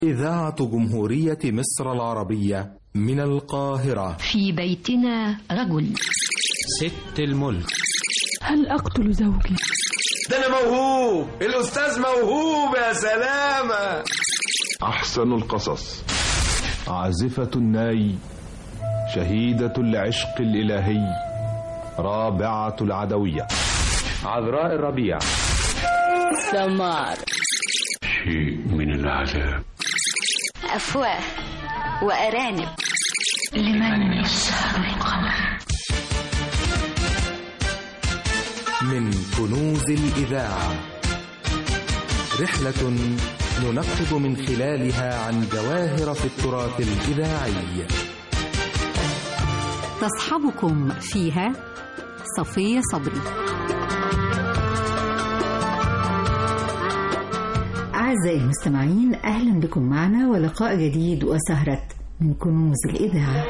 إذاعة جمهورية مصر العربية من القاهرة في بيتنا رجل ست الملك هل أقتل زوجي؟ ده أنا موهوب الأستاذ موهوب يا سلامة أحسن القصص عازفة الناي شهيدة العشق الإلهي رابعة العدوية عذراء الربيع سمار شيء من العذاب أفواه وأرانب لمن يسهر القمر من كنوز الإذاعة رحلة ننقب من خلالها عن جواهر في التراث الإذاعي تصحبكم فيها صفية صبري أعزائي المستمعين أهلا بكم معنا ولقاء جديد وسهرة من كنوز الإذاعة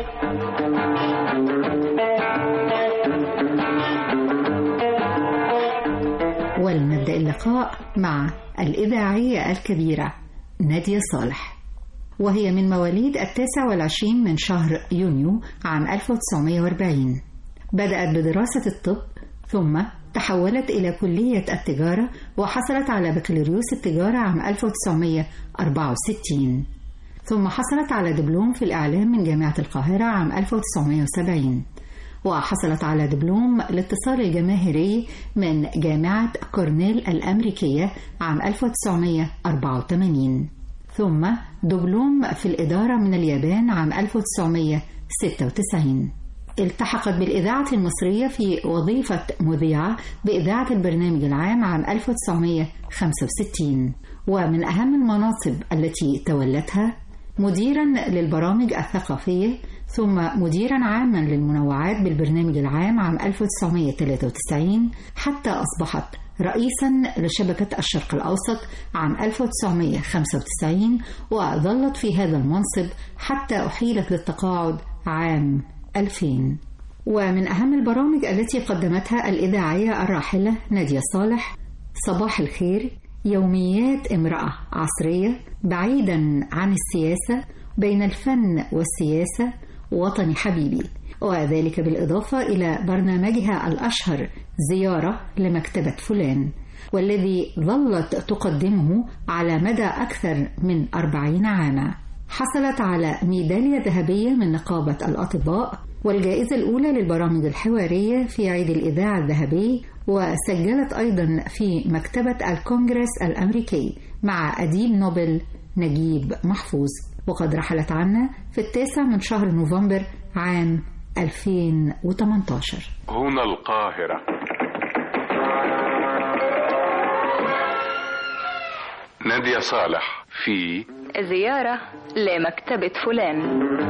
ولنبدأ اللقاء مع الإذاعية الكبيرة نادية صالح وهي من مواليد التاسع والعشرين من شهر يونيو عام 1940 بدأت بدراسة الطب ثم تحولت إلى كلية التجارة وحصلت على بكالوريوس التجارة عام 1964 ثم حصلت على دبلوم في الإعلام من جامعة القاهرة عام 1970 وحصلت على دبلوم الاتصال الجماهيري من جامعة كورنيل الأمريكية عام 1984 ثم دبلوم في الإدارة من اليابان عام 1996 التحقت بالإذاعة المصرية في وظيفة مذيعة بإذاعة البرنامج العام عام 1965 ومن أهم المناصب التي تولتها مديرا للبرامج الثقافية ثم مديرا عاما للمنوعات بالبرنامج العام عام 1993 حتى أصبحت رئيسا لشبكة الشرق الأوسط عام 1995 وظلت في هذا المنصب حتى أحيلت للتقاعد عام 2000 ومن أهم البرامج التي قدمتها الإذاعية الراحلة نادية صالح صباح الخير يوميات امرأة عصرية بعيدا عن السياسة بين الفن والسياسة وطني حبيبي وذلك بالإضافة إلى برنامجها الأشهر زيارة لمكتبة فلان والذي ظلت تقدمه على مدى أكثر من أربعين عاما حصلت على ميدالية ذهبية من نقابة الأطباء والجائزة الأولى للبرامج الحوارية في عيد الإذاعة الذهبي وسجلت أيضا في مكتبة الكونغرس الأمريكي مع أديب نوبل نجيب محفوظ وقد رحلت عنا في التاسع من شهر نوفمبر عام 2018 هنا القاهرة نادية صالح في زيارة لمكتبة فلان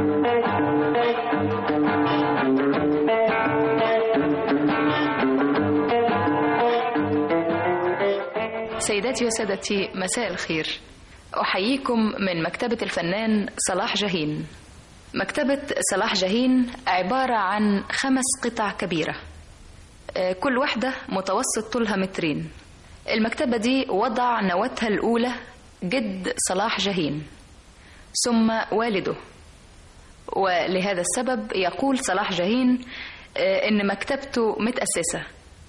سيداتي وسادتي مساء الخير أحييكم من مكتبة الفنان صلاح جاهين مكتبة صلاح جاهين عبارة عن خمس قطع كبيرة كل واحدة متوسط طولها مترين المكتبة دي وضع نواتها الأولى جد صلاح جاهين ثم والده ولهذا السبب يقول صلاح جاهين إن مكتبته متأسسة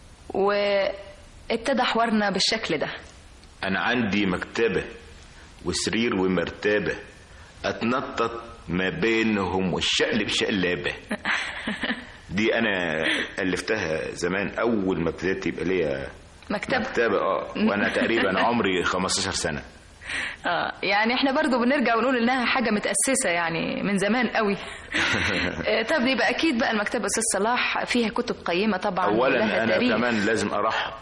وابتدى حوارنا بالشكل ده أنا عندي مكتبة وسرير ومرتبة أتنطط ما بينهم والشقلب شقلابة دي أنا ألفتها زمان أول ما ابتديت يبقى ليا مكتبة مكتبة اه وأنا تقريبا عمري 15 سنة اه يعني احنا برضو بنرجع ونقول انها حاجة متأسسة يعني من زمان قوي طب يبقى اكيد بقى المكتبة استاذ صلاح فيها كتب قيمة طبعا اولا انا تاريخ. كمان لازم ارحب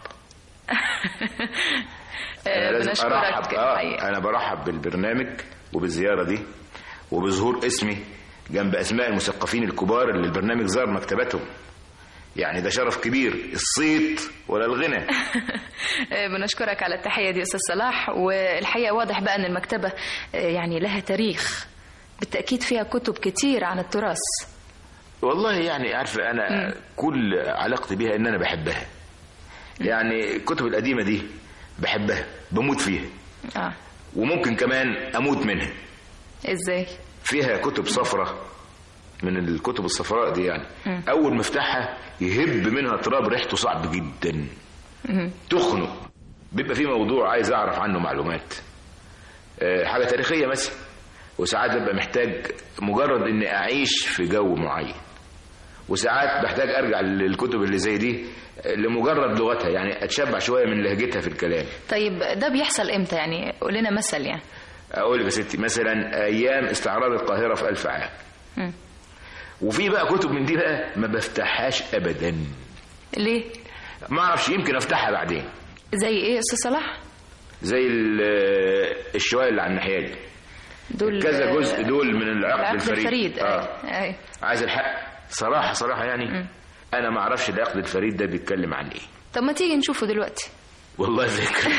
أنا لازم بنشكرك ارحب اه انا برحب بالبرنامج وبالزيارة دي وبظهور اسمي جنب اسماء المثقفين الكبار اللي البرنامج زار مكتبتهم يعني ده شرف كبير الصيت ولا الغنى بنشكرك على التحية دي أستاذ صلاح والحقيقة واضح بقى أن المكتبة يعني لها تاريخ بالتأكيد فيها كتب كتير عن التراث والله يعني عارفة أنا م. كل علاقتي بيها إن أنا بحبها يعني الكتب القديمة دي بحبها بموت فيها آه. وممكن كمان اموت منها ازاي فيها كتب صفرة من الكتب الصفراء دي يعني مم. اول ما افتحها يهب منها تراب ريحته صعب جدا مم. تخنق بيبقى في موضوع عايز اعرف عنه معلومات آه، حاجه تاريخيه مثلا وساعات ببقى محتاج مجرد اني اعيش في جو معين وساعات بحتاج ارجع للكتب اللي زي دي آه، لمجرد لغتها يعني اتشبع شويه من لهجتها في الكلام طيب ده بيحصل امتى يعني قول لنا مثل يعني اقول لك يا ستي مثلا ايام استعراض القاهره في ألف عام مم. وفي بقى كتب من دي بقى ما بفتحهاش ابدا ليه ما اعرفش يمكن افتحها بعدين زي ايه يا استاذ صلاح زي ال- الشوية اللي على الناحيه دي دول كذا جزء دول من العقد, العقد الفريد, الفريد آه. أي. أي. عايز الحق صراحه صراحه يعني انا ما اعرفش العقد الفريد ده بيتكلم عن ايه طب ما تيجي نشوفه دلوقتي والله فكرة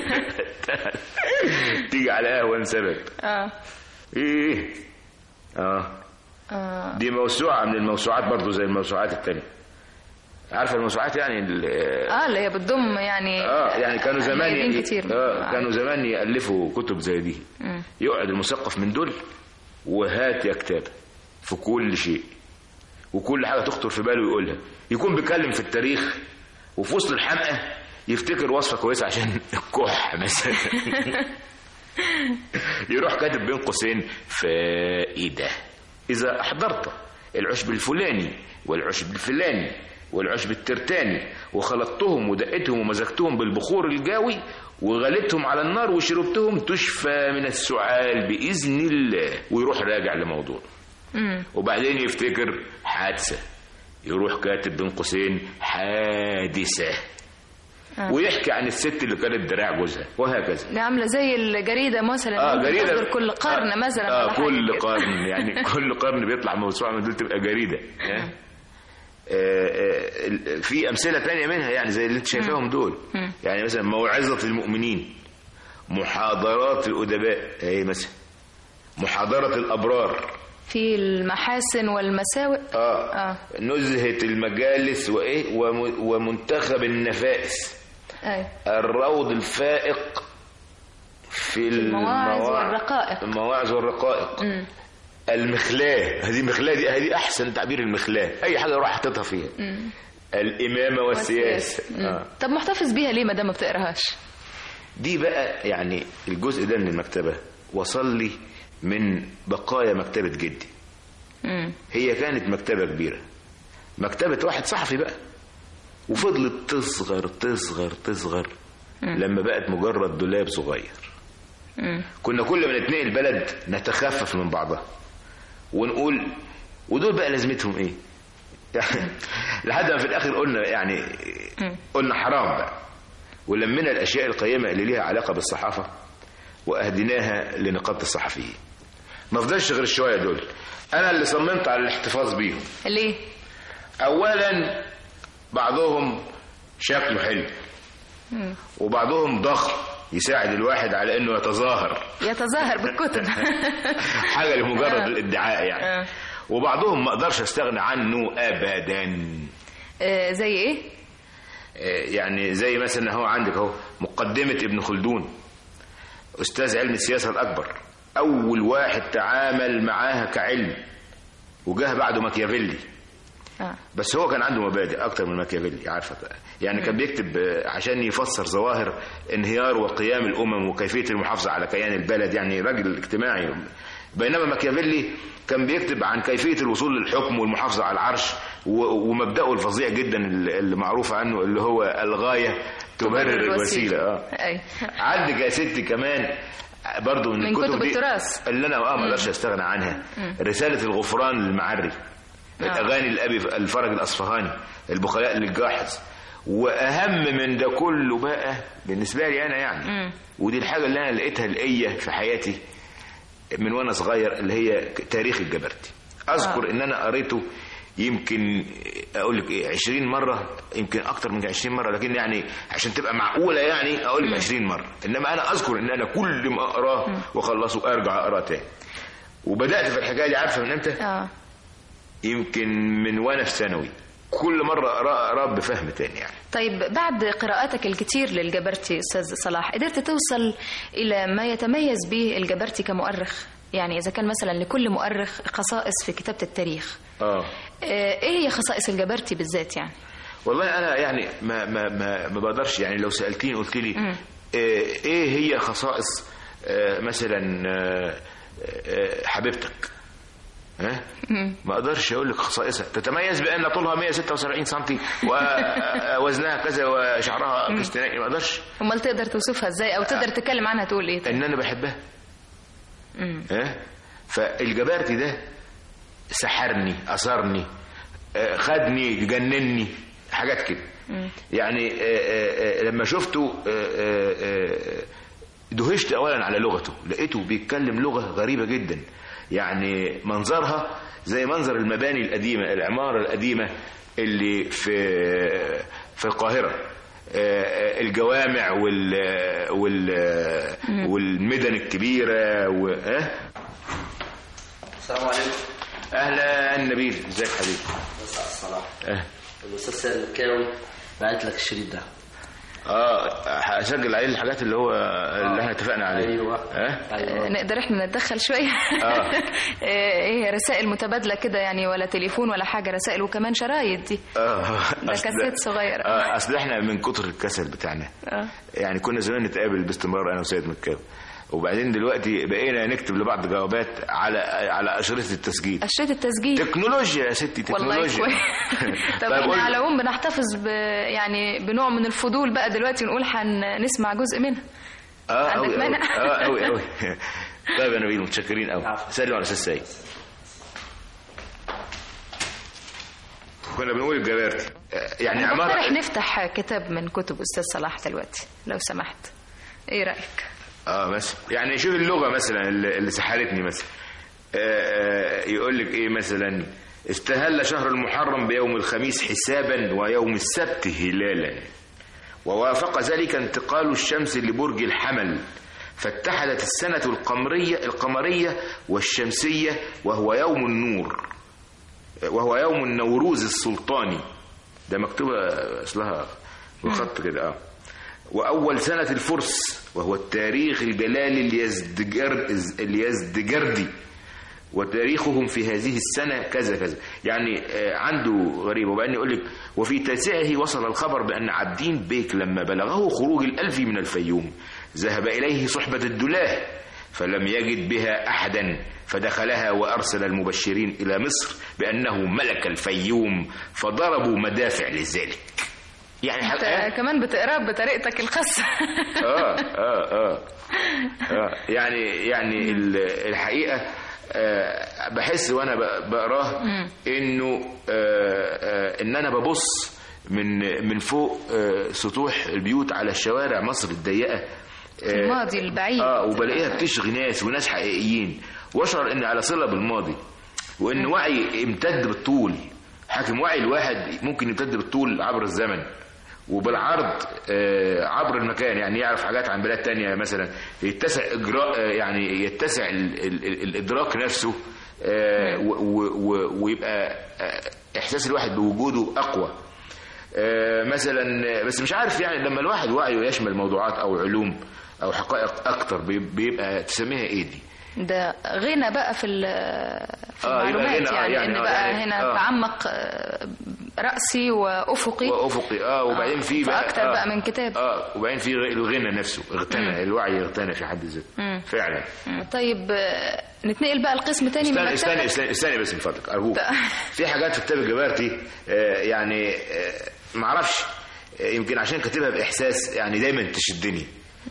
تيجي على قهوة سبب اه ايه اه اه دي موسوعة من الموسوعات برضو زي الموسوعات التانية عارفة الموسوعات يعني ال- اه اللي هي بتضم يعني اه يعني كانوا زمان ميادين ي- كتير اه كانوا زمان يألفوا كتب زي دي مم. يقعد المثقف من دول وهات يا كتاب في كل شيء وكل حاجة تخطر في باله يقولها يكون بيتكلم في التاريخ وفي وسط الحمقى يفتكر وصفة كويسة عشان الكح مثلا يروح كاتب بين قوسين فائدة إذا أحضرت العشب الفلاني والعشب الفلاني والعشب الترتاني وخلطتهم ودقتهم ومزجتهم بالبخور الجاوي وغليتهم على النار وشربتهم تشفى من السعال بإذن الله ويروح راجع لموضوع مم. وبعدين يفتكر حادثة يروح كاتب بين قوسين حادثة آه. ويحكي عن الست اللي كانت دراع جوزها وهكذا دي عامله زي الجريده مثلا اه ممكن جريدة تصدر كل قرن مثلا اه ولا حاجة كل كده. قرن يعني كل قرن بيطلع موسوعة من دول تبقى جريدة آه. آه، آه، في أمثلة تانية منها يعني زي اللي انت شايفاهم دول مم. يعني مثلا موعظة المؤمنين محاضرات الأدباء اهي مثلا محاضرة الأبرار في المحاسن والمساوئ اه, اه نزهة المجالس وإيه وم- ومنتخب النفائس اي الروض الفائق في المواعظ المواع- والرقائق. المواعظ والرقائق مم. المخلاة هذه المخلاة دي هذه أحسن تعبير المخلاة أي حاجة أروح حاططها فيها مم. الإمامة والسياسة مم. آه. طب محتفظ بيها ليه ما دام ما بتقراهاش دي بقى يعني الجزء ده من المكتبة وصل لي من بقايا مكتبة جدي مم. هي كانت مكتبة كبيرة مكتبة واحد صحفي بقى وفضلت تصغر تصغر تصغر مم. لما بقت مجرد دولاب صغير مم. كنا كل ما نتنقل بلد نتخفف من بعضها ونقول ودول بقى لازمتهم ايه يعني لحد ما في الاخر قلنا يعني مم. قلنا حرام بقى ولمينا الاشياء القيمه اللي ليها علاقه بالصحافه واهديناها لنقابه الصحفيين ما فضلش غير الشويه دول انا اللي صممت على الاحتفاظ بيهم ليه اولا بعضهم شكله حلو مم. وبعضهم ضخم يساعد الواحد على انه يتظاهر يتظاهر بالكتب حاجه لمجرد آه. الادعاء يعني آه. وبعضهم ما اقدرش استغنى عنه ابدا آه، زي ايه آه، يعني زي مثلا هو عندك اهو مقدمه ابن خلدون استاذ علم السياسه الاكبر اول واحد تعامل معاها كعلم وجاه بعده ماكيافيلي آه. بس هو كان عنده مبادئ اكتر من ماكيافيلي عارفه يعني كان بيكتب آه، عشان يفسر ظواهر انهيار وقيام الامم وكيفيه المحافظه على كيان البلد يعني راجل اجتماعي بينما ماكيافيلي كان بيكتب عن كيفيه الوصول للحكم والمحافظه على العرش و- ومبداه الفظيع جدا اللي اللي معروف عنه اللي هو الغايه تبرر الوسيله اه اي عندك يا ستي كمان برضو من, من الكتب كتب دي التراث. اللي انا اه ما مم. اقدرش استغنى عنها مم. رساله الغفران للمعري آه. الاغاني الابي الفرج الاصفهاني البخلاء للجاحظ واهم من ده كله بقى بالنسبه لي انا يعني مم. ودي الحاجه اللي انا لقيتها لقيه في حياتي من وانا صغير اللي هي تاريخ الجبرتي اذكر آه. ان انا قريته يمكن اقول لك ايه 20 مره يمكن اكتر من 20 مره لكن يعني عشان تبقى معقوله يعني اقول لك 20 مره انما انا اذكر ان انا كل ما اقراه واخلصه ارجع اقراه تاني وبدات في الحكايه دي عارفه من امتى اه يمكن من وانا في ثانوي كل مرة أقرأ أقرأ بفهم تاني يعني طيب بعد قراءاتك الكتير للجبرتي أستاذ صلاح قدرت توصل إلى ما يتميز به الجبرتي كمؤرخ يعني إذا كان مثلا لكل مؤرخ خصائص في كتابة التاريخ اه آه، إيه هي خصائص الجبرتي بالذات يعني والله أنا يعني ما ما ما, ما بقدرش يعني لو سألتيني قلت لي مم. آه، إيه هي خصائص آه، مثلا آه، آه، حبيبتك ها مم. ما اقدرش اقول لك خصائصها تتميز بان طولها 176 سم ووزنها كذا وشعرها كستنائي ما اقدرش أمال تقدر توصفها إزاي أو تقدر تتكلم عنها تقول إيه ان انا بحبها مم. ها فالجبارتي ده سحرني اثرني آه، خدني جنني حاجات كده مم. يعني آه، آه، آه، لما شفته آه، آه، آه، دهشت اولا على لغته لقيته بيتكلم لغه غريبه جدا يعني منظرها زي منظر المباني القديمه العماره القديمه اللي في في القاهره آه، آه، الجوامع وال وال مم. والمدن الكبيره و... ها السلام عليكم اهلا نبيل ازيك حبيبي الصلاح اه الاستاذ سيد الكاوي بعت لك الشريط ده اه هسجل عليه الحاجات اللي هو اللي احنا اتفقنا عليه ايوه اه آه، نقدر احنا نتدخل شوية آه. آه، ايه رسائل متبادلة كده يعني ولا تليفون ولا حاجة رسائل وكمان شرايط دي اه ده أصل- كاسيت صغير اه اصل احنا من كتر الكسل بتاعنا اه يعني كنا زمان نتقابل باستمرار انا وسيد مكاوي وبعدين دلوقتي بقينا نكتب لبعض جوابات على على اشرطه التسجيل أشريط التسجيل تكنولوجيا يا ستي والله تكنولوجيا كويس طب طيب احنا قول- على العموم بنحتفظ ب يعني بنوع من الفضول بقى دلوقتي نقول هنسمع جزء منها اه عندك قوي مانع؟ اه قوي قوي طيب يا نبيل متشكرين قوي سلم على استاذ سيد كنا بنقول الجبارتي آه، يعني أنا عماره بقترح نفتح كتاب من كتب أستاذ صلاح دلوقتي لو سمحت ايه رأيك؟ اه مثلا يعني شوف اللغه مثلا اللي اللي سحرتني مثلا آه، آه، يقول لك ايه مثلا استهل شهر المحرم بيوم الخميس حسابا ويوم السبت هلالا ووافق ذلك انتقال الشمس لبرج الحمل فاتحدت السنة القمرية القمرية والشمسية وهو يوم النور وهو يوم النوروز السلطاني ده مكتوبة أصلها بالخط كده اه وأول سنة الفرس وهو التاريخ الجلالي اليزدجر اليزدجردي وتاريخهم في هذه السنة كذا كذا يعني آه، عنده غريب وبعدين يقول لك وفي تاسعه وصل الخبر بأن عبدين بيك لما بلغه خروج الألف من الفيوم ذهب إليه صحبة الدلاه فلم يجد بها أحدا فدخلها وأرسل المبشرين إلى مصر بأنه ملك الفيوم فضربوا مدافع لذلك يعني انت حق- كمان بتقراه بطريقتك الخاصة اه اه اه اه يعني يعني ال- الحقيقه آه بحس وانا ب- بقراه مم. انه آه آه ان انا ببص من من فوق آه سطوح البيوت على الشوارع مصر الضيقه في الماضي البعيد اه وبلاقيها بتشغي ناس وناس حقيقيين واشعر اني على صله بالماضي وان وعي امتد بالطول حاكم وعي الواحد ممكن يمتد بالطول عبر الزمن وبالعرض آه، عبر المكان يعني يعرف حاجات عن بلاد تانية مثلا يتسع اجراء آه، يعني يتسع ال ال ال الادراك نفسه آه، و- و- و- ويبقى آه، احساس الواحد بوجوده اقوى آه، مثلا بس مش عارف يعني لما الواحد وعيه يشمل موضوعات او علوم او حقائق اكتر بي- بيبقى تسميها ايه دي ده غنى بقى في ال- في آه، يبقى المعلومات غنى، آه، يعني, يعني ان آه، بقى يعني هنا آه. تعمق آه، رأسي وأفقي وافقي اه وبعدين في بقى فأكتر بقى من كتاب اه وبعدين في غ- الغنى نفسه مم. اغتنى الوعي اغتنى في حد ذاته مم. فعلا مم. طيب آه، نتنقل بقى لقسم تاني من استنى المكتبة استنى استنى, استنى بس من فضلك ارجوك طيب. في حاجات في كتاب الجبارتي آه يعني آه ما اعرفش آه يمكن عشان كاتبها باحساس يعني دايما تشدني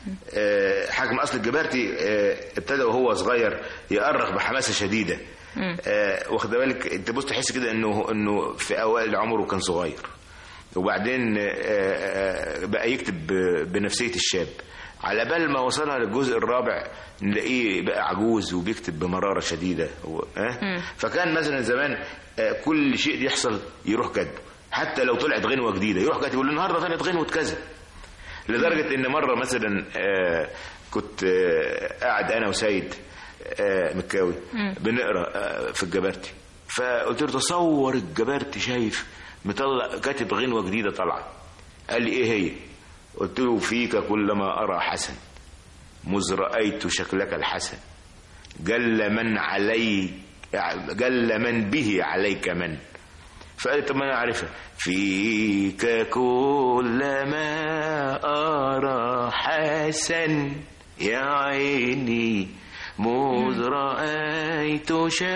آه حاكم اصل الجبارتي آه ابتدى وهو صغير يأرخ بحماسه شديده مم. آه واخد بالك انت بص تحس كده انه انه في اوائل عمره كان صغير وبعدين آه، آه، بقى يكتب ب- بنفسيه الشاب على بال ما وصلنا للجزء الرابع نلاقيه بقى عجوز وبيكتب بمراره شديده و- ها مم. فكان مثلا زمان آه، كل شيء يحصل يروح كاتبه حتى لو طلعت غنوه جديده يروح كاتب يقول النهارده طلعت غنوه كذا لدرجه ان مره مثلا آه، كنت آه، قاعد انا وسيد آه، مكاوي مم. بنقرا آه، في الجبارتي فقلت له تصور الجبارتي شايف مطلع كاتب غنوه جديده طالعه قال لي ايه هي قلت له فيك كلما ارى حسن مذ رايت شكلك الحسن جل من علي جل من به عليك من فقال لي طب ما انا عارفها فيك كلما ارى حسن يا عيني مذ رأيت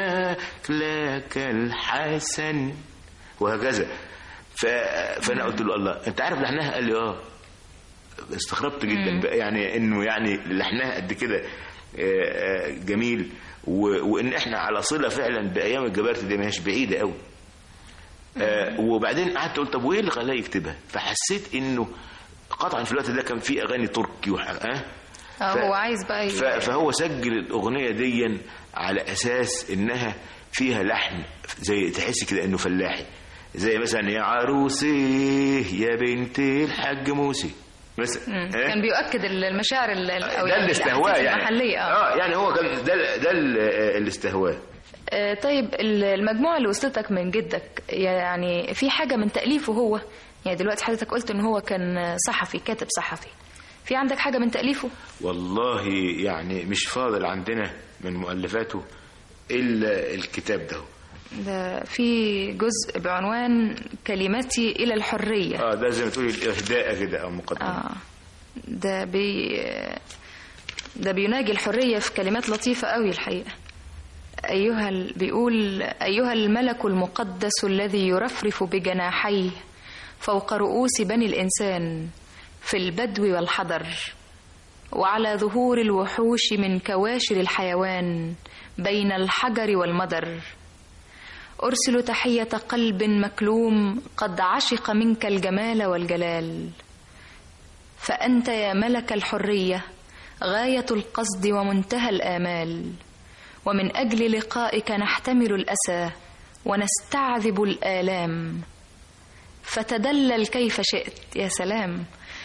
شكلك الحسن وهكذا ف... فانا قلت له الله انت عارف لحنها قال لي اه استغربت جدا بقى يعني انه يعني لحنها قد كده آه، آه، جميل و... وان احنا على صله فعلا بايام الجبارت دي ما هيش بعيده قوي آه، وبعدين قعدت قلت طب وايه اللي خلاه يكتبها فحسيت انه قطعا في الوقت ده كان في اغاني تركي وح... اه اه ف- هو عايز بقى ي- ف- فهو سجل الاغنيه دي على اساس انها فيها لحن زي تحس كده انه فلاحي زي مثلا يا عروسي يا بنت الحاج موسي مثلا مم. آه؟ كان بيؤكد المشاعر ال- ال- أو ده اللي استهواه الأحاسيس يعني المحلية اه اه يعني هو كان ده ده اللي استهواه آه، طيب ال- المجموعة اللي وصلتك من جدك يعني في حاجة من تأليفه هو يعني دلوقتي حضرتك قلت ان هو كان صحفي كاتب صحفي في عندك حاجة من تأليفه والله يعني مش فاضل عندنا من مؤلفاته الا الكتاب ده ده في جزء بعنوان كلمتي إلى الحرية اه ده زي ما تقولي الاهداء كده او مقدمه آه ده بي ده بيناجي الحرية في كلمات لطيفة قوي الحقيقة أيها ال... بيقول أيها الملك المقدس الذي يرفرف بجناحيه فوق رؤوس بني الإنسان في البدو والحضر وعلى ظهور الوحوش من كواشر الحيوان بين الحجر والمدر أرسل تحية قلب مكلوم قد عشق منك الجمال والجلال فأنت يا ملك الحرية غاية القصد ومنتهى الآمال ومن أجل لقائك نحتمل الأسى ونستعذب الآلام فتدلل كيف شئت يا سلام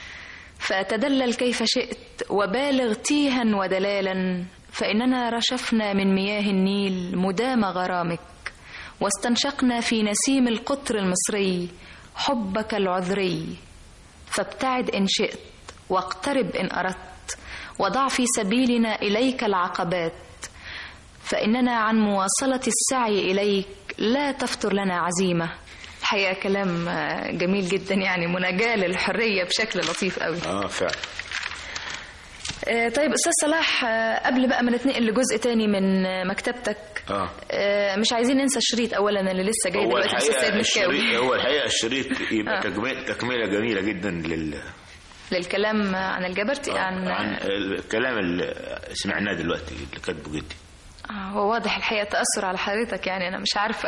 فتدلل كيف شئت وبالغ تيها ودلالا فإننا رشفنا من مياه النيل مدام غرامك واستنشقنا في نسيم القطر المصري حبك العذري فابتعد إن شئت واقترب إن أردت وضع في سبيلنا إليك العقبات فإننا عن مواصلة السعي إليك لا تفتر لنا عزيمة الحقيقة كلام آه، جميل جدا يعني مناجاة للحرية بشكل لطيف قوي اه فعلا آه، طيب أستاذ صلاح آه، قبل بقى ما نتنقل لجزء تاني من آه، مكتبتك اه آه، مش عايزين ننسى الشريط أولا اللي لسه جاي هو دلوقتي أستاذ سيد الحقيقه مشكاوي الشريط هو الحقيقه الشريط يبقى آه. تكمله تكمله جميله جدا لل للكلام عن الجبرتي عن عن الكلام اللي سمعناه دلوقتي اللي كاتبه جدي آه، هو واضح الحقيقة تأثر على حضرتك يعني أنا مش عارفة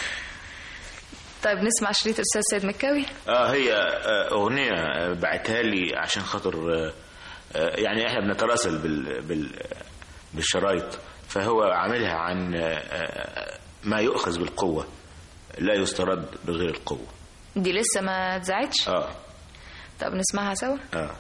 طيب نسمع شريط الأستاذ سيد مكاوي اه هي آه، اغنيه آه، بعتها لي عشان خاطر آه، آه، يعني احنا بنتراسل بال بال بالشرايط فهو عاملها عن آه، آه، ما يؤخذ بالقوه لا يسترد بغير القوه دي لسه ما اتذاعتش اه طب نسمعها سوا اه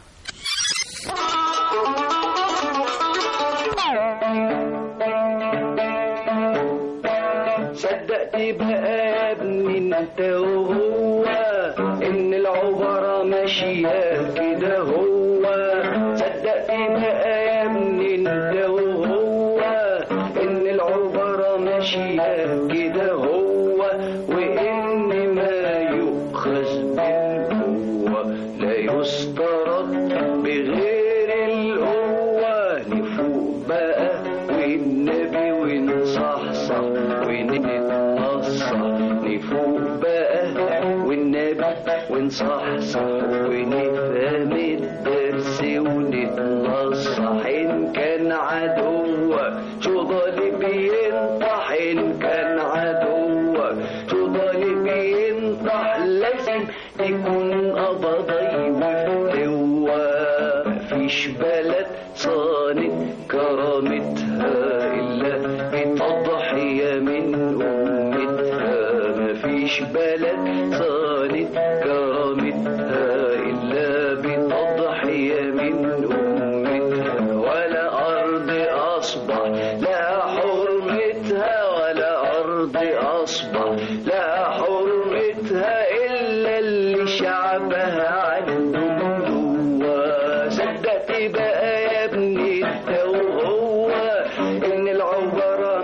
صدقت بقى يا ابني انت وهو ان العبرة ماشية كده هو صدقت بقى يا ابني انت وهو ان العبرة ماشية كده هو وان ما يؤخذ بالقوة لا يسترد بغير القوة نفوق بقى والنبي ونصحصح ونتنصح نفوق بقى والنبي ونصحصح ونفهم الدرس ونتنصح إن كان عدوك شو ظالم ينطح إن كان عدوك شو ظالم ينطح لازم يكون قبضي وفتوى مفيش بلد صانت كرامتها إلا بتضحية من أمتها مفيش بلد صانت كرامتها إلا بتضحية من أمتها ولا أرض أصبح لا حرمتها ولا أرض أصبح لا حرمتها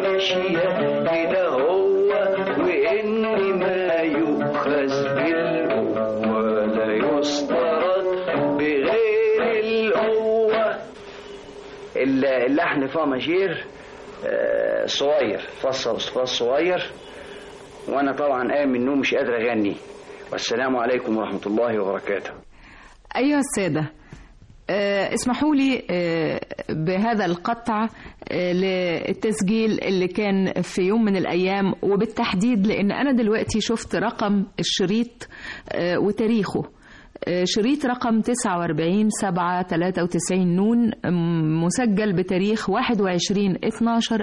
ماشية كده هو وإن ما يؤخذ بالقوة لا يسترد بغير القوة اللحن فا ماجير آه، صغير فصل فص صغير وانا طبعا قايم من النوم مش قادر اغني والسلام عليكم ورحمه الله وبركاته أيها السادة آه، اسمحوا لي آه، بهذا القطع آه، للتسجيل اللي كان في يوم من الأيام وبالتحديد لأن أنا دلوقتي شفت رقم الشريط آه، وتاريخه آه، شريط رقم 49 7 93 نون م- مسجل بتاريخ 21 12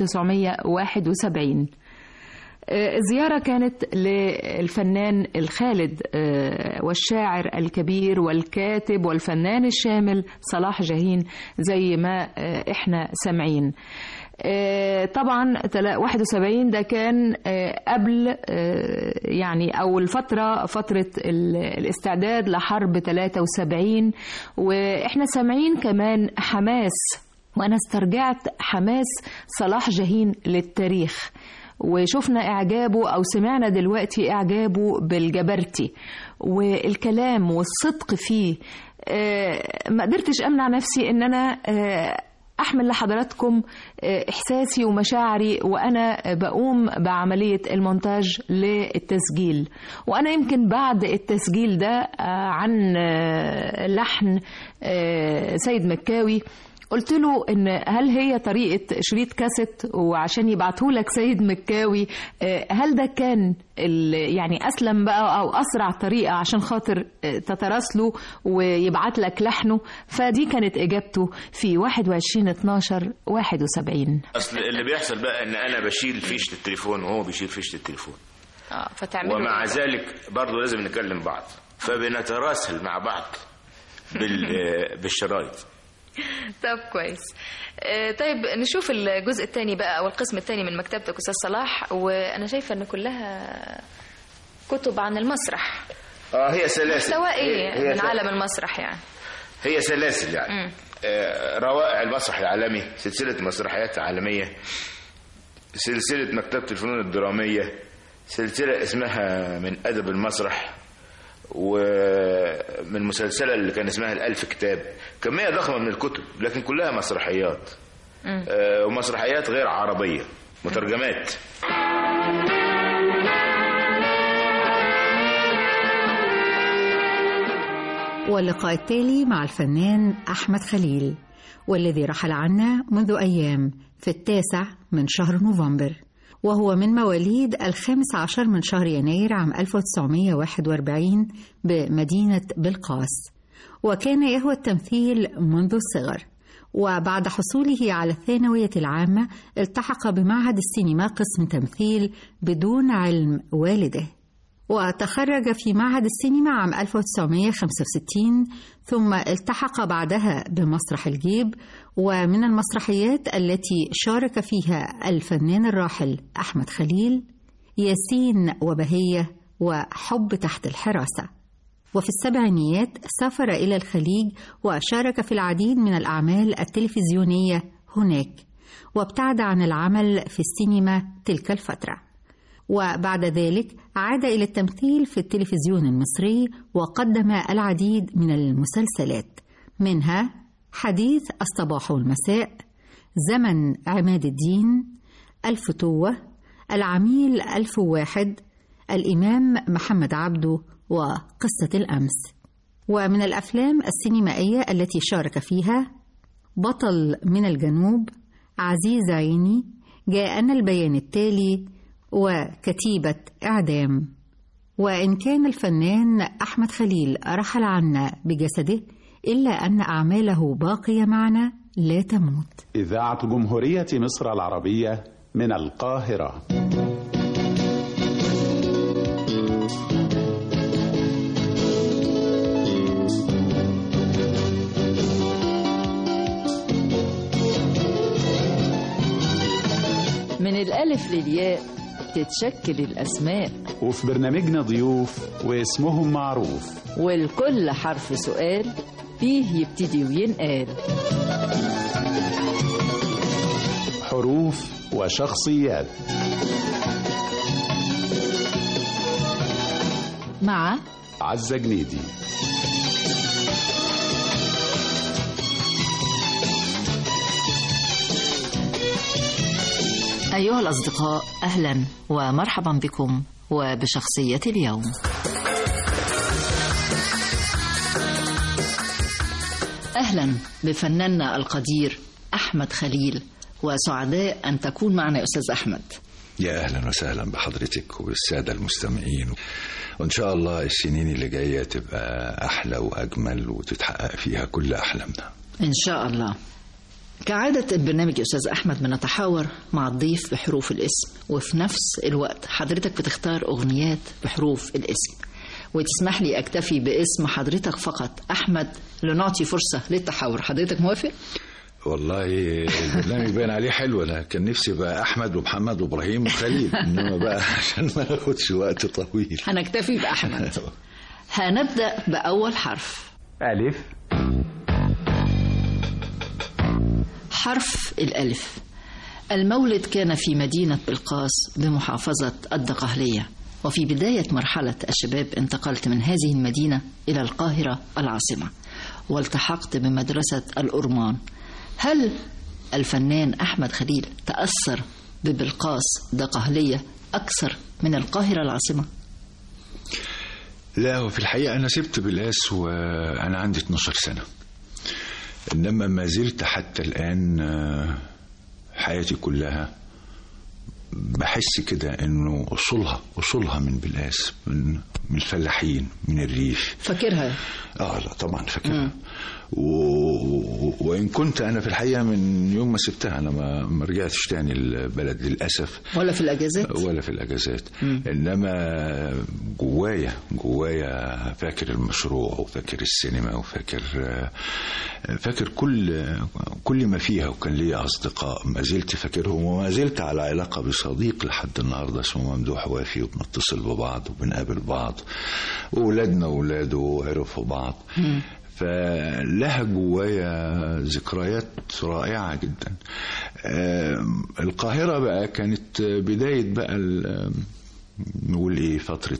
1971 آه، الزيارة كانت للفنان الخالد آه، والشاعر الكبير والكاتب والفنان الشامل صلاح جاهين زي ما آه، احنا سامعين آه، طبعا تلا- 71 ده كان آه، قبل آه، يعني او الفتره فتره ال- الاستعداد لحرب 73 واحنا سامعين كمان حماس وانا استرجعت حماس صلاح جاهين للتاريخ وشفنا اعجابه او سمعنا دلوقتي اعجابه بالجبرتي والكلام والصدق فيه آه، ما قدرتش امنع نفسي ان انا آه، احمل لحضراتكم آه، احساسي ومشاعري وانا بقوم بعمليه المونتاج للتسجيل وانا يمكن بعد التسجيل ده آه، عن آه، لحن آه، سيد مكاوي قلت له ان هل هي طريقه شريط كاسيت وعشان يبعته لك سيد مكاوي آه، هل ده كان ال- يعني اسلم بقى او اسرع طريقه عشان خاطر آه، تتراسله ويبعت لك لحنه فدي كانت اجابته في 21 12 71 اصل اللي بيحصل بقى ان انا بشيل فيشه التليفون وهو بيشيل فيشه التليفون اه فتعملوا ومع إيه؟ ذلك برضه لازم نكلم بعض فبنتراسل مع بعض بال بالشرايط طب كويس آه، طيب نشوف الجزء الثاني بقى او القسم الثاني من مكتبتك استاذ صلاح وانا شايفه ان كلها كتب عن المسرح اه هي سلاسل محتوى ايه هي- هي من سل- عالم المسرح يعني هي سلاسل يعني مم. آه، روائع المسرح العالمي سلسلة مسرحيات عالمية سلسلة مكتبة الفنون الدرامية سلسلة اسمها من أدب المسرح ومن مسلسلة اللي كان اسمها الألف كتاب كمية ضخمة من الكتب لكن كلها مسرحيات آه، ومسرحيات غير عربية مترجمات واللقاء التالي مع الفنان أحمد خليل والذي رحل عنا منذ أيام في التاسع من شهر نوفمبر وهو من مواليد الخامس عشر من شهر يناير عام 1941 بمدينة بلقاس وكان يهوى التمثيل منذ الصغر وبعد حصوله على الثانوية العامة التحق بمعهد السينما قسم تمثيل بدون علم والده وتخرج في معهد السينما عام 1965 ثم التحق بعدها بمسرح الجيب ومن المسرحيات التي شارك فيها الفنان الراحل أحمد خليل ياسين وبهية وحب تحت الحراسة وفي السبعينيات سافر إلى الخليج وشارك في العديد من الأعمال التلفزيونية هناك وابتعد عن العمل في السينما تلك الفتره وبعد ذلك عاد إلى التمثيل في التلفزيون المصري وقدم العديد من المسلسلات منها حديث الصباح والمساء زمن عماد الدين الفتوة العميل ألف واحد الإمام محمد عبده وقصة الأمس ومن الأفلام السينمائية التي شارك فيها بطل من الجنوب عزيز عيني جاءنا البيان التالي وكتيبة إعدام وإن كان الفنان أحمد خليل رحل عنا بجسده إلا أن أعماله باقية معنا لا تموت إذاعة جمهورية مصر العربية من القاهرة من الألف للياء تتشكل الأسماء وفي برنامجنا ضيوف واسمهم معروف والكل حرف سؤال فيه يبتدي وينقال حروف وشخصيات مع عزة جنيدي أيها الأصدقاء أهلا ومرحبا بكم وبشخصية اليوم أهلا بفناننا القدير أحمد خليل وسعداء أن تكون معنا أستاذ أحمد يا أهلا وسهلا بحضرتك وبالسادة المستمعين وإن شاء الله السنين اللي جاية تبقى أحلى وأجمل وتتحقق فيها كل أحلامنا إن شاء الله كعادة البرنامج يا أستاذ أحمد بنتحاور مع الضيف بحروف الاسم وفي نفس الوقت حضرتك بتختار أغنيات بحروف الاسم وتسمح لي أكتفي باسم حضرتك فقط أحمد لنعطي فرصة للتحاور حضرتك موافق؟ والله البرنامج باين عليه حلو انا كان نفسي بقى احمد ومحمد وابراهيم وخليل انما بقى عشان ما ناخدش وقت طويل هنكتفي بأحمد هنبدأ بأول حرف ألف حرف الألف المولد كان في مدينة بلقاس بمحافظة الدقهلية وفي بداية مرحلة الشباب انتقلت من هذه المدينة إلى القاهرة العاصمة والتحقت بمدرسة الأرمان هل الفنان أحمد خليل تأثر ببلقاس دقهلية أكثر من القاهرة العاصمة؟ لا وفي الحقيقة أنا سبت بلاس وأنا عندي 12 سنة إنما ما زلت حتى الآن حياتي كلها بحس كده انه اصولها اصولها من بلاس من من الفلاحين من الريف فاكرها اه لا طبعا فاكرها و... وان كنت انا في الحقيقه من يوم ما سبتها انا ما, ما رجعتش تاني البلد للاسف ولا في الاجازات ولا في الاجازات م. انما جوايا جوايا فاكر المشروع وفاكر السينما وفاكر فاكر كل كل ما فيها وكان لي اصدقاء ما زلت فاكرهم وما زلت على علاقه بصديق لحد النهارده اسمه ممدوح وافي وبنتصل ببعض وبنقابل بعض واولادنا واولاده عرفوا بعض م. فلها جوايا ذكريات رائعة جدا القاهرة بقى كانت بداية بقى نقول ايه فترة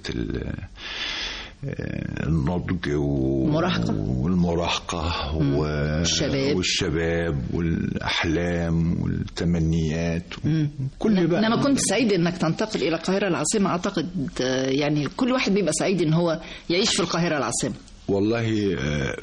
النضج المراهقة والمراهقة والشباب والشباب والأحلام والتمنيات كل بقى أنا كنت سعيد إنك تنتقل إلى القاهرة العاصمة أعتقد يعني كل واحد بيبقى سعيد إن هو يعيش في القاهرة العاصمة والله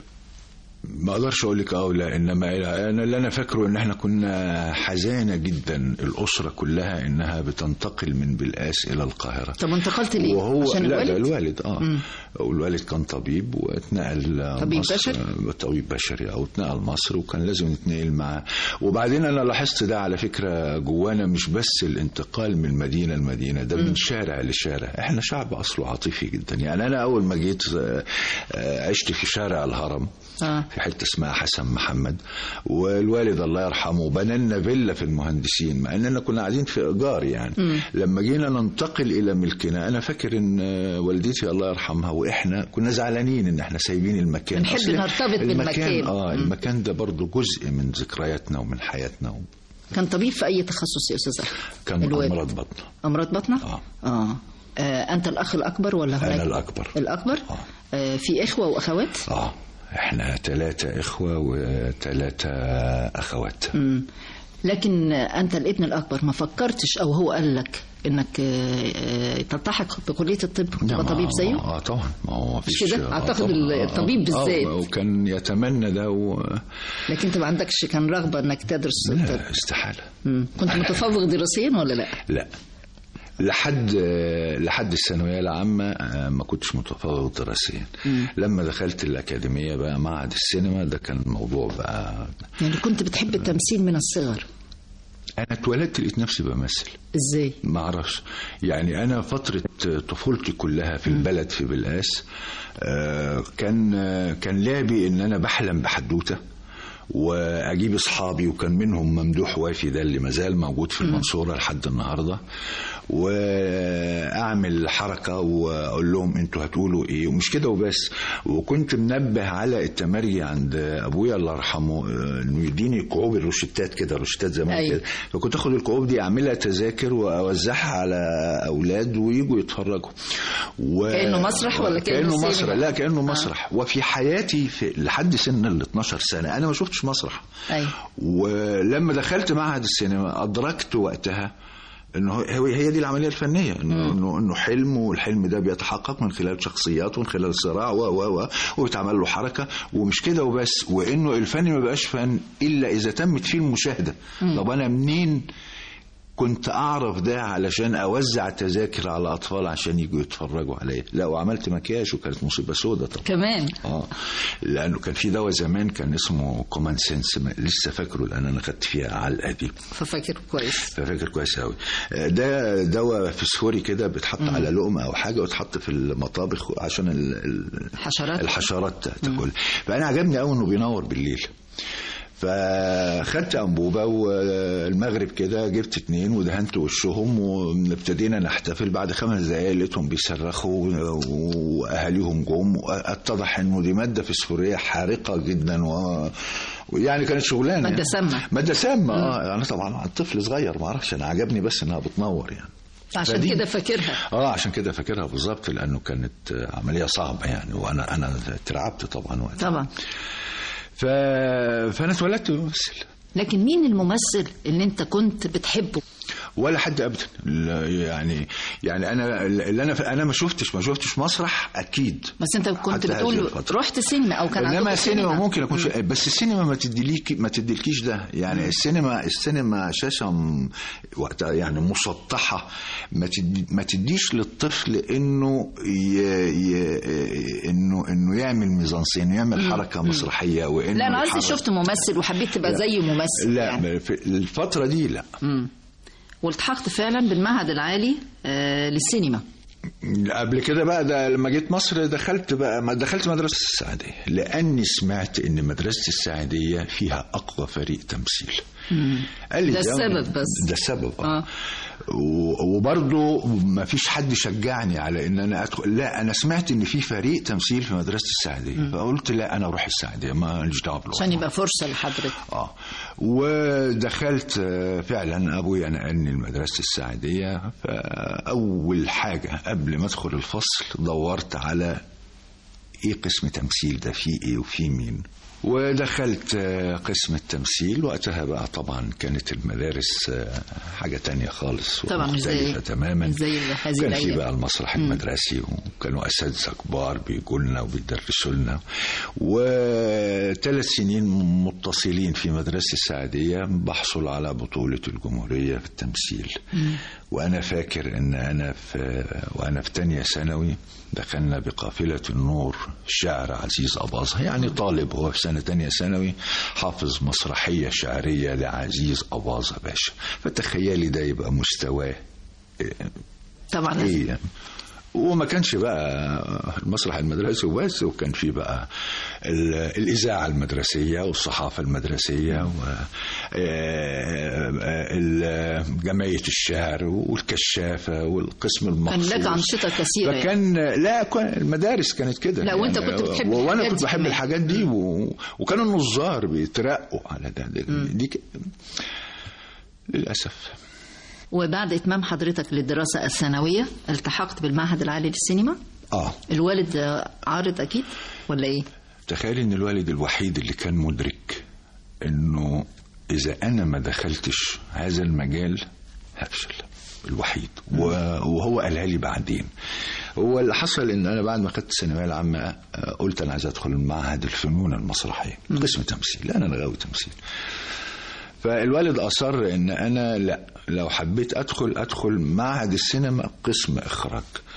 ما اقدرش اقول لك اه لا انما انا اللي انا فاكره ان احنا كنا حزانه جدا الاسره كلها انها بتنتقل من بلقاس الى القاهره طب انتقلت ليه؟ وهو عشان لا الوالد؟ ده الوالد اه مم. والوالد كان طبيب واتنقل طبيب مصر بشري؟ طبيب بشري او اتنقل مصر وكان لازم نتنقل معاه وبعدين انا لاحظت ده على فكره جوانا مش بس الانتقال من مدينه لمدينه ده من شارع لشارع احنا شعب اصله عاطفي جدا يعني انا اول ما جيت عشت في شارع الهرم آه. في حته اسمها حسن محمد والوالد الله يرحمه بنى لنا فيلا في المهندسين مع اننا كنا قاعدين في ايجار يعني م. لما جينا ننتقل الى ملكنا انا فاكر ان والدتي الله يرحمها واحنا كنا زعلانين ان احنا سايبين المكان بنحب نرتبط بالمكان اه المكان ده برضه جزء من ذكرياتنا ومن حياتنا كان طبيب في اي تخصص يا استاذ احمد كان الوالد. امراض بطن امراض بطنه آه. آه. اه انت الاخ الاكبر ولا هناك انا الاكبر الاكبر آه. آه في اخوه واخوات اه احنا ثلاثة اخوة وثلاثة اخوات مم. لكن انت الابن الاكبر ما فكرتش او هو قال لك انك آه، آه، تلتحق بكليه الطب تبقى طبيب زيه اه طبعا ما هو مش فيش كده؟ آه أعتقد طبعاً. الطبيب آه، بالذات. آه وكان يتمنى ده و... لكن انت ما عندكش كان رغبه انك تدرس الطب لا استحالة مم. كنت متفوق دراسيا ولا لا لا لحد لحد الثانويه العامه آه، ما كنتش متفوق دراسيا مم. لما دخلت الاكاديميه بقى معهد السينما ده كان الموضوع بقى يعني كنت بتحب التمثيل من الصغر انا اتولدت لقيت نفسي بمثل ازاي ما اعرفش يعني انا فتره طفولتي كلها في البلد في بلقاس آه، كان آه، كان لعبي ان انا بحلم بحدوته واجيب اصحابي وكان منهم ممدوح وافي ده اللي مازال موجود في المنصوره لحد النهارده واعمل حركه واقول لهم انتوا هتقولوا ايه ومش كده وبس وكنت منبه على التمري عند ابويا الله يرحمه آه، انه يديني كعوب الروشتات كده روشتات زمان أيوة. كده فكنت اخد الكعوب دي اعملها تذاكر واوزعها على اولاد ويجوا يتفرجوا و... كأنه مسرح ولا كأنه كانه سينما؟ مسرح لا كانه مسرح وفي حياتي في لحد سن ال 12 سنه انا ما شفتش مسرح أيوة. ولما دخلت معهد السينما ادركت وقتها انه هي هي دي العمليه الفنيه انه انه انه حلم والحلم ده بيتحقق من خلال شخصيات ومن خلال صراع و و و وبتعمل له حركه ومش كده وبس وانه الفن ما بقاش فن الا اذا تمت فيه المشاهده مم. طب انا منين كنت اعرف ده علشان اوزع تذاكر على اطفال عشان يجوا يتفرجوا عليا لا وعملت مكياج وكانت مصيبه سودة طبعا كمان اه لانه كان في دواء زمان كان اسمه كومان سنس ما- لسه فاكره لان انا خدت فيها علقه دي ففاكر كويس ففاكر كويس قوي ده دواء فسفوري كده بيتحط على لقمه او حاجه وتحط في المطابخ عشان ال- ال- حشرات الحشرات تاكل فانا عجبني قوي انه بينور بالليل فخدت انبوبه والمغرب كده جبت اتنين ودهنت وشهم وابتدينا نحتفل بعد خمس دقايق لقيتهم بيصرخوا واهاليهم جم اتضح انه دي ماده فسفوريه حارقه جدا و ويعني كانت شغلانه مادة سامة. ماده سامه اه انا طبعا طفل صغير ما اعرفش انا عجبني بس انها بتنور يعني عشان فدي- كده فاكرها اه عشان كده فاكرها بالظبط لانه كانت عمليه صعبه يعني وانا انا اترعبت طبعا وقتها طبعا ف... فانا اتولدت ممثل لكن مين الممثل اللي انت كنت بتحبه ولا حد ابدا لا، يعني يعني انا اللي انا انا ما شفتش ما شفتش مسرح اكيد بس انت كنت حتى هذه بتقول الفترة. رحت سينما او كان انما عندكم السينما ممكن اكون شا... بس السينما ما تديليك ما تديلكيش ده يعني السينما السينما شاشه م... وقتها يعني مسطحه ما تدي... ما تديش للطفل انه ي... ي... انه انه يعمل ميزانسين يعمل مم. حركه مم. مسرحيه وانه لا انا قصدي يحرك- شفت ممثل وحبيت تبقى لا. زي ممثل لا يعني. في الفتره دي لا مم. والتحقت فعلا بالمعهد العالي آه للسينما قبل كده بقى ده لما جيت مصر دخلت بقى ما دخلت مدرسة السعدية لأني سمعت إن مدرسة السعدية فيها أقوى فريق تمثيل قال لي ده السبب بس. ده السبب اه و- وبرضه ما فيش حد شجعني على ان انا ادخل لا انا سمعت ان في فريق تمثيل في مدرسه السعديه فقلت لا انا اروح السعديه ما ليش دعوه بالوطن. عشان يبقى فرصة لحضرتك اه ودخلت آه، فعلا ابويا نقلني المدرسه السعديه فاول حاجه قبل ما ادخل الفصل دورت على ايه قسم تمثيل ده فيه ايه وفيه مين ودخلت آه، قسم التمثيل وقتها بقى طبعا كانت المدارس آه، حاجة تانية خالص طبعا مش زي- ومختلفة تماما مش زي هذه كان في الأيام. بقى المسرح مم. المدرسي وكانوا اساتذه كبار بيجوا لنا وبيدرسوا لنا وثلاث سنين متصلين في مدرسه السعديه بحصل على بطوله الجمهوريه في التمثيل وانا فاكر ان انا في وانا في تانية ثانوي دخلنا بقافله النور شاعر عزيز اباظه يعني طالب هو في سنه تانية ثانوي حافظ مسرحيه شعريه لعزيز اباظه باشا فتخيلي ده يبقى مستواه طبعا ايه يعني وما كانش بقى المسرح المدرسي وبس وكان في بقى ال- الإذاعة المدرسية والصحافة المدرسية وجمعية الشعر والكشافة والقسم كان المخصوص لك أنشطة كثيرة يعني. فكان لا كان المدارس كانت كده لا، وأنت كنت بتحب وانا الحاجات كنت دي بحب كمان. الحاجات دي و... وكانوا النظار بيترقوا على ده, ده دي ك... للأسف وبعد إتمام حضرتك للدراسة الثانوية التحقت بالمعهد العالي للسينما اه الوالد آه، عارض أكيد ولا إيه؟ تخيل ان الوالد الوحيد اللي كان مدرك انه اذا انا ما دخلتش هذا المجال هفشل الوحيد و- وهو قالها لي بعدين هو اللي حصل ان انا بعد ما خدت الثانويه العامه آه، قلت انا عايز ادخل معهد الفنون المسرحيه قسم تمثيل لان انا غاوي تمثيل فالوالد اصر ان انا لا لو حبيت ادخل ادخل معهد السينما قسم اخراج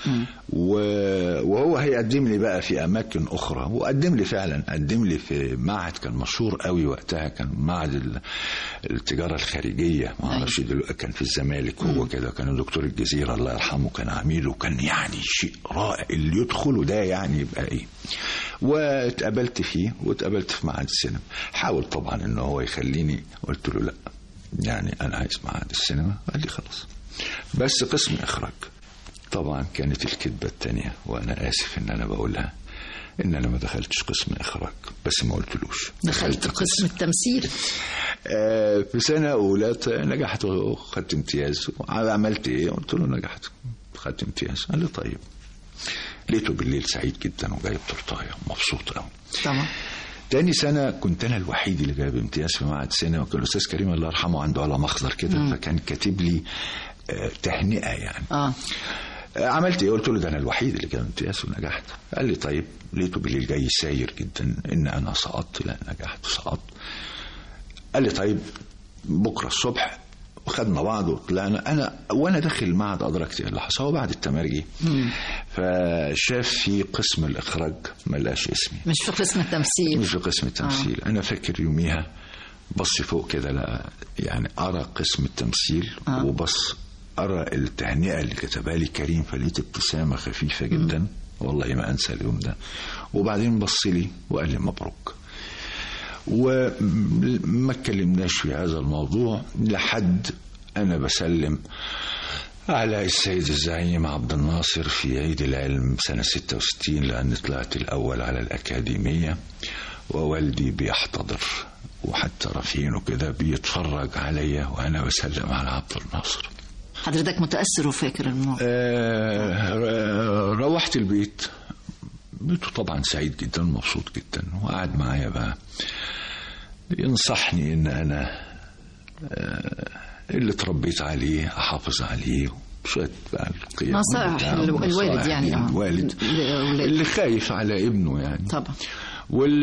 وهو هيقدم لي بقى في اماكن اخرى وقدم لي فعلا قدم لي في معهد كان مشهور قوي وقتها كان معهد التجاره الخارجيه ما اعرفش دلوقتي كان في الزمالك هو كده كان دكتور الجزيره الله يرحمه كان عميد وكان يعني شيء رائع اللي يدخله ده يعني يبقى ايه واتقابلت فيه واتقابلت في معهد السينما حاول طبعا ان هو يخليني قلت له لا يعني انا عايز معهد السينما قال لي خلاص بس قسم اخراج طبعا كانت الكذبة التانية وأنا آسف إن أنا بقولها إن أنا ما دخلتش قسم إخراج بس ما قلتلوش دخلت قسم التمثيل آه في سنة أولى نجحت وخدت امتياز عملت إيه؟ قلت له نجحت خدت امتياز قال لي طيب لقيته بالليل سعيد جدا وجايب تورتايه مبسوط قوي طبعا تاني سنة كنت أنا الوحيد اللي جايب امتياز في معهد سينما وكان الأستاذ كريم الله يرحمه عنده على مخزر كده فكان كاتب لي آه تهنئة يعني آه. عملت ايه قلت له ده انا الوحيد اللي جاب امتياز ونجحت قال لي طيب لقيته بالليل جاي ساير جدا ان انا سقطت لا نجحت سقطت قال لي طيب بكره الصبح وخدنا بعض وطلعنا انا وانا داخل المعهد ادركت اللي حصل هو بعد التمرجي فشاف في قسم الاخراج ما لقاش اسمي مش في قسم التمثيل مش في قسم التمثيل آه. انا فاكر يوميها بص فوق كده لا يعني ارى قسم التمثيل آه. وبص أرى التهنئة اللي كتبها لي كريم فلقيت ابتسامة خفيفة جدا م. والله ما أنسى اليوم ده وبعدين بص لي وقال لي مبروك وما اتكلمناش في هذا الموضوع لحد أنا بسلم على السيد الزعيم عبد الناصر في عيد العلم سنة 66 لأن طلعت الأول على الأكاديمية ووالدي بيحتضر وحتى رفيقه كده بيتفرج عليا وأنا بسلم على عبد الناصر حضرتك متأثر وفاكر الموضوع آه روحت البيت بيته طبعا سعيد جدا ومبسوط جدا وقعد معايا بقى ينصحني ان انا آه اللي اتربيت عليه احافظ عليه شوية بقى القيم نصائح الوالد يعني الوالد اللي خايف على ابنه يعني طبعا وال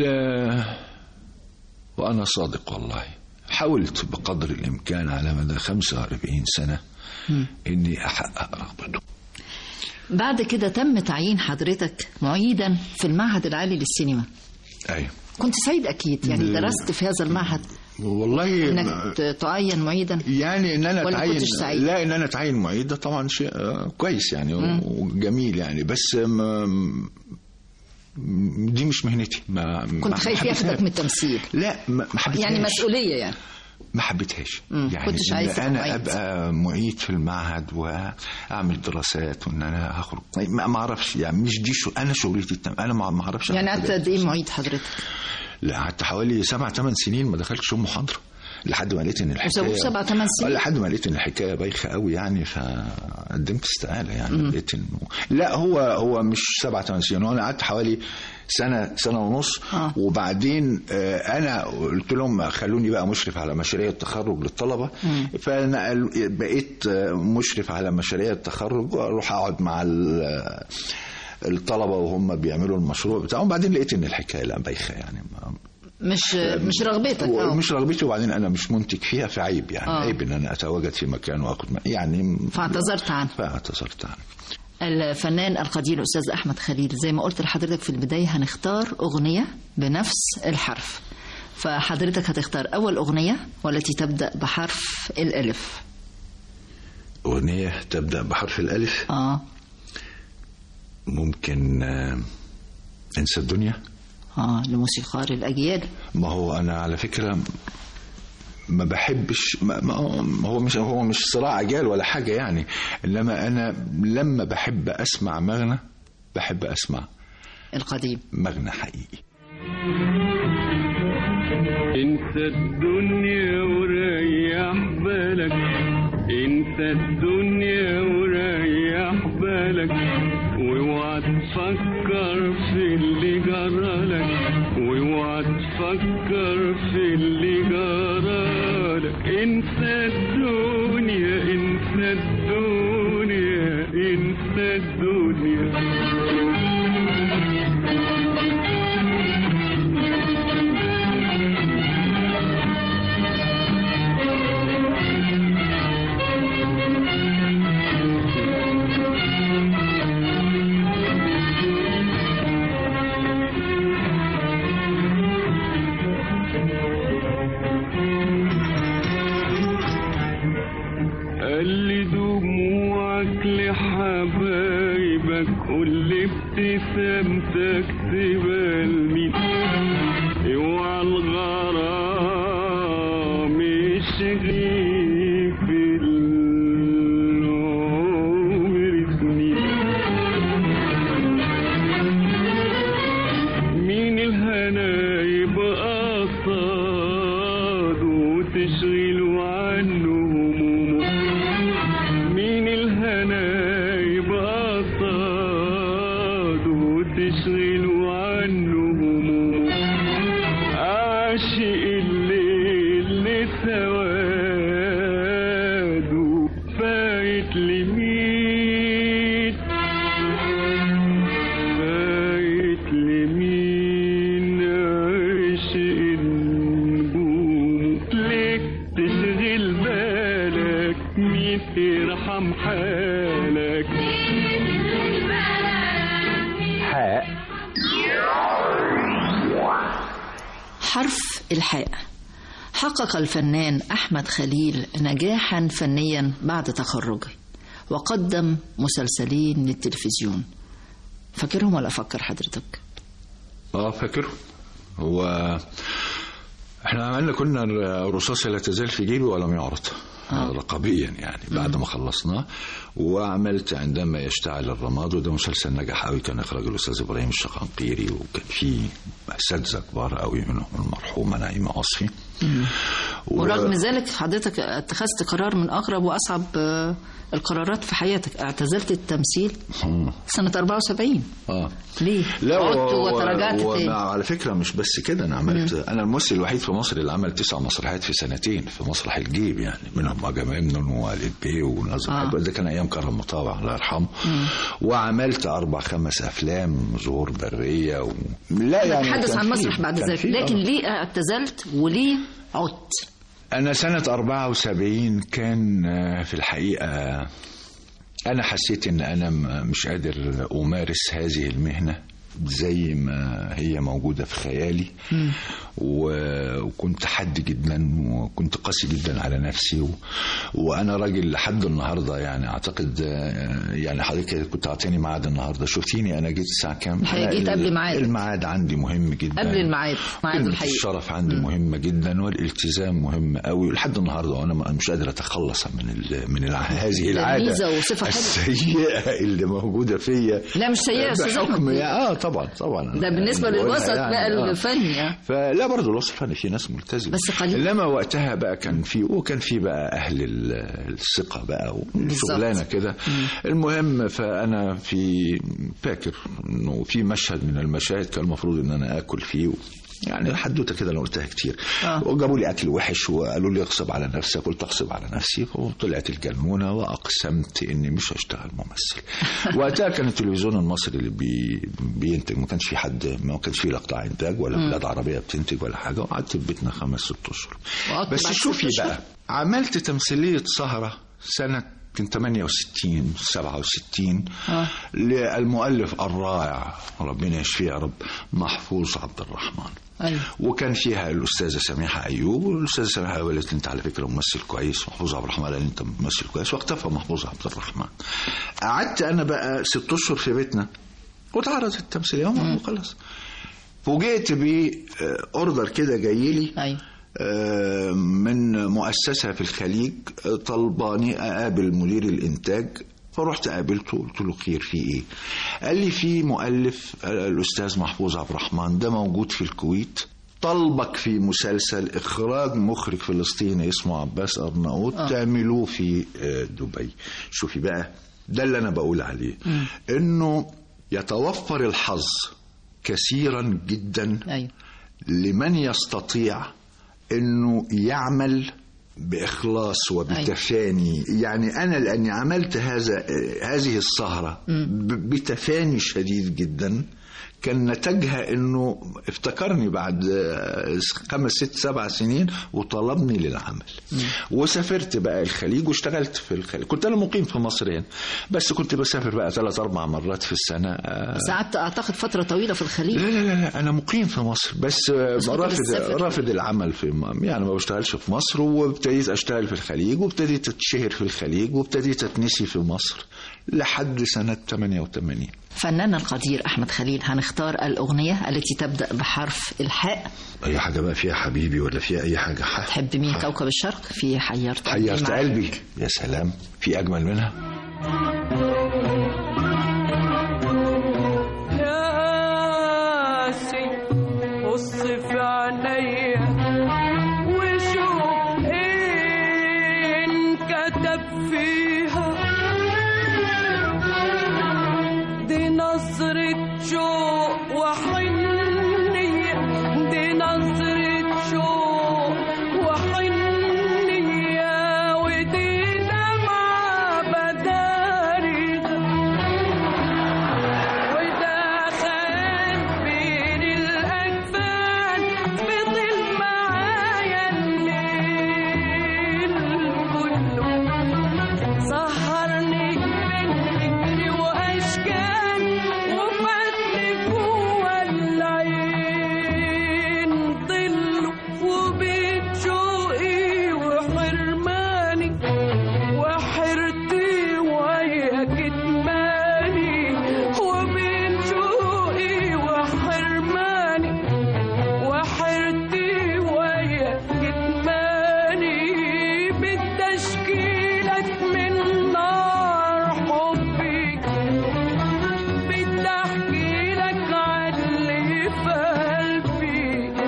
وانا صادق والله حاولت بقدر الامكان على مدى 45 سنه اني احقق رغبته بعد كده تم تعيين حضرتك معيدا في المعهد العالي للسينما ايوه كنت سعيد اكيد يعني ب... درست في هذا المعهد والله انك تعين معيدا يعني ان انا ولا اتعين كنتش سعيد؟ لا ان انا اتعين معيد ده طبعا شيء كويس يعني مم. وجميل يعني بس ما دي مش مهنتي ما كنت خايف ياخدك من التمثيل لا ما حبيتهاش يعني مسؤوليه يعني ما حبيتهاش يعني كنتش إن عايز انا معيد. ابقى معيد في المعهد واعمل دراسات وان انا هخرج ما اعرفش يعني مش دي شو انا شغلتي التم... انا ما اعرفش يعني قعدت قد ايه معيد حضرتك؟ لا قعدت حوالي سبع ثمان سنين ما دخلتش محاضره لحد ما لقيت ان الحكايه سبع ثمان سنين لحد ما لقيت ان الحكايه بايخه قوي يعني فقدمت استقاله يعني لقيت انه لا هو هو مش سبع ثمان سنين هو انا قعدت حوالي سنه سنه ونص آه. وبعدين آه انا قلت لهم خلوني بقى مشرف على مشاريع التخرج للطلبه مم. فانا بقيت مشرف على مشاريع التخرج واروح اقعد مع الطلبه وهم بيعملوا المشروع بتاعهم بعدين لقيت ان الحكايه لا بايخه يعني مش مش رغبتك أو. مش رغبتي وبعدين انا مش منتج فيها فعيب يعني آه. عيب ان انا اتواجد في مكان واخد يعني فاعتذرت عنه فاعتذرت عنه الفنان القدير الأستاذ أحمد خليل زي ما قلت لحضرتك في البداية هنختار أغنية بنفس الحرف فحضرتك هتختار أول أغنية والتي تبدأ بحرف الألف أغنية تبدأ بحرف الألف آه ممكن آه انسى الدنيا آه لموسيقار الأجيال ما هو أنا على فكرة ما بحبش ما ما هو مش هو مش صراع اجيال ولا حاجه يعني انما انا لما بحب اسمع مغنى بحب اسمع القديم مغنى حقيقي انسى الدنيا وريح بالك انسى الدنيا وريح بالك واوعى تفكر في اللي جرالك واوعى تفكر في اللي جرالك انسى الدنيا انسى الدنيا انسى الدنيا دموعك لحبايبك قول لي ابتسامتك تبقى لمين اوعى الغرام يشغي في العمر سنين مين الهنا يبقى صاد وتشغله عنه همومه مين الهنا يبقى صاد وتشغله عنه همومه عاشق الليل لسواده فايت لمين فايت لمين عاشق النجوم ليه تشغل بالك مين يرحم حالك حاء حرف الحاء حقق الفنان أحمد خليل نجاحا فنيا بعد تخرجه وقدم مسلسلين للتلفزيون فاكرهم ولا أفكر حضرتك؟ اه فاكره هو احنا عملنا كنا الرصاصة لا تزال في جيبي ولم يعرض آه. رقابيا يعني بعد ما خلصناه وعملت عندما يشتعل الرماد وده مسلسل نجح قوي كان اخراج الاستاذ ابراهيم الشقنقيري وكان فيه اساتذه كبار قوي منهم المرحومه نعيمه وصفي و... ورغم ذلك حضرتك اتخذت قرار من اغرب واصعب القرارات في حياتك اعتزلت التمثيل سنة 74 اه ليه؟ لا عدت وتراجعت و... تاني على فكرة مش بس كده أنا عملت مم. أنا الممثل الوحيد في مصر اللي عمل تسع مسرحيات في سنتين في مسرح الجيب يعني منهم أجمامنون ووالد بيه ونازل آه. ده كان أيام كرم مطاوع الله يرحمه وعملت أربع خمس أفلام ظهور برية و... لا يعني تحدث عن مسرح بعد ذلك لكن ليه اعتزلت وليه عدت؟ أنا سنة 74 كان في الحقيقة أنا حسيت إن أنا مش قادر أمارس هذه المهنة زي ما هي موجودة في خيالي وكنت حد جدا وكنت قاسي جدا على نفسي و... وأنا راجل لحد النهاردة يعني أعتقد يعني حضرتك كنت أعطيني ميعاد النهاردة شفتيني أنا جيت الساعة كام؟ جيت قبل ميعاد الميعاد عندي مهم جدا قبل الميعاد ميعاد الحقيقة الشرف عندي م. مهمة جدا والالتزام مهم قوي ولحد النهاردة وأنا مش قادر أتخلص من ال... من ال... هذه العادة السيئة اللي موجودة فيا لا مش سيئة يا بحكم اه طبعا طبعا ده بالنسبه للوسط يعني بقى الفني آه. فلا برضه الوسط الفني في ناس ملتزمه بس قليل انما وقتها بقى كان في وكان في بقى اهل الثقه بقى وشغلانه كده المهم فانا في فاكر انه في مشهد من المشاهد كان المفروض ان انا اكل فيه يعني حدوته كده انا قلتها كتير آه. وجابوا لي اكل وحش وقالوا لي اغصب على نفسك قلت اغصب على نفسي وطلعت الجلمونه واقسمت اني مش هشتغل ممثل وقتها كان التلفزيون المصري اللي بي بينتج ما كانش في حد ما كانش في قطاع انتاج ولا بلاد عربيه بتنتج ولا حاجه وقعدت في بيتنا خمس ست اشهر بس شوفي بقى عملت تمثيليه سهره سنه كان 68 67 آه. للمؤلف الرائع ربنا يشفيه يا رب محفوظ عبد الرحمن أيوة. وكان فيها الاستاذه سميحه ايوب والاستاذه سميحه ايوب قالت انت على فكره ممثل كويس محفوظ عبد الرحمن قال انت ممثل كويس واختفى محفوظ عبد الرحمن قعدت انا بقى ست اشهر في بيتنا واتعرضت التمثيليه وخلاص فوجئت باوردر كده جاي لي أيوة. من مؤسسة في الخليج طلباني أقابل مدير الإنتاج فرحت قابلته قلت له خير في ايه قال لي في مؤلف الاستاذ محفوظ عبد الرحمن ده موجود في الكويت طلبك في مسلسل اخراج مخرج فلسطيني اسمه عباس ارناؤوط آه. تعملوه في دبي شوفي بقى ده اللي انا بقول عليه م. انه يتوفر الحظ كثيرا جدا أيوه. لمن يستطيع انه يعمل باخلاص وبتفاني أيوة. يعني انا لاني عملت هذا هذه السهره بتفاني شديد جدا كان نتاجها انه افتكرني بعد آه، خمس ست سبع سنين وطلبني للعمل وسافرت بقى الخليج واشتغلت في الخليج كنت انا مقيم في مصر هنا بس كنت بسافر بقى ثلاث اربع مرات في السنه آه، بس قعدت اعتقد فتره طويله في الخليج لا لا لا, لا انا مقيم في مصر بس, آه، بس كنت رافض بتسافر. رافض العمل في م- يعني ما بشتغلش في مصر وابتديت اشتغل في الخليج وابتديت اتشهر في الخليج وابتديت اتنسي في مصر لحد سنه 88 فنان القدير أحمد خليل هنختار الأغنية التي تبدأ بحرف الحاء اي حاجه بقى فيها حبيبي ولا فيها اي حاجه ح- تحب مين كوكب الشرق في حيرت حيرت معاك. قلبي يا سلام في اجمل منها ناسي بص في عينيا وشوف ايه انكتب فيها دي نظرة شوق وحنية دي نظرة شوق وحنية ودي دمعة بدارغة وده خان بين الأجفان فضل معايا الليل كله سهرني بين فكر وأشكال وفاتني جوا العين ضل وبيت شوقي وحرماني وحرتي ويا كتماني وبين شوقي وحرماني وحرتي ويا كتماني بالتشكيلك من نار حبي بدي احكي لك عاللي في قلبي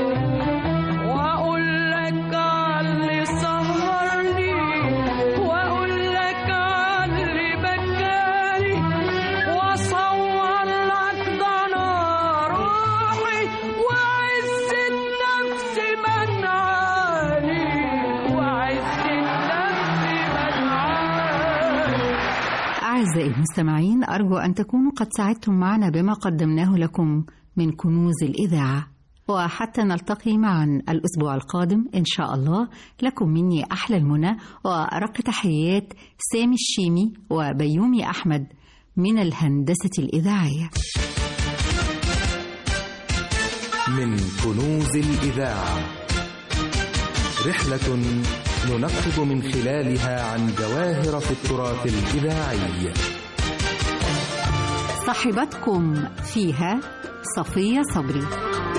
واقول لك عاللي سهرني واقول لك عاللي بكاني واصور لك ضنا روحي وعزة نفسي منعاني وعزة نفسي منعاني أعزائي المستمعين أرجو أن تكونوا قد ساعدتم معنا بما قدمناه لكم من كنوز الإذاعة وحتى نلتقي معا الأسبوع القادم إن شاء الله لكم مني أحلى المنى وأرق تحيات سامي الشيمي وبيومي أحمد من الهندسة الإذاعية من كنوز الإذاعة رحلة ننقب من خلالها عن جواهر في التراث الإذاعي صاحبتكم فيها صفية صبري